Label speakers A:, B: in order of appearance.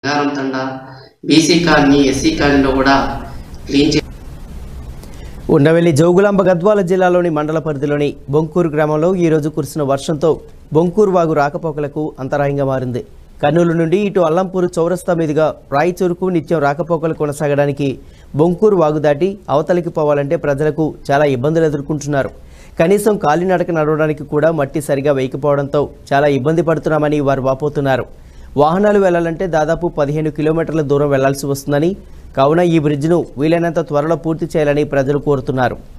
A: బంగారం తండ BC colony SC కాలనీలో కూడా క్లీన్ చే
B: ఉండవెల్లి జోగులాంబ గద్వాల జిల్లాలోని మండల పరిధిలోని బొంకూరు గ్రామంలో ఈరోజు కురిసిన వర్షంతో బొంకూరు వాగు రాకపోకలకు అంతరాయంగా మారింది కర్నూలు నుండి ఇటు అల్లంపూరు చౌరస్తా మీదుగా రాయచూరుకు నిత్యం రాకపోకలు కొనసాగడానికి బొంకూరు వాగు దాటి అవతలికి పోవాలంటే ప్రజలకు చాలా ఇబ్బందులు ఎదుర్కొంటున్నారు కనీసం కాలినడక నడవడానికి కూడా మట్టి సరిగా వేయకపోవడంతో చాలా ఇబ్బంది పడుతున్నామని వారు వాపోతున్నారు వాహనాలు వెళ్లాలంటే దాదాపు పదిహేను కిలోమీటర్ల దూరం వెళ్లాల్సి వస్తుందని కావున ఈ బ్రిడ్జ్ను వీలైనంత త్వరలో పూర్తి చేయాలని ప్రజలు కోరుతున్నారు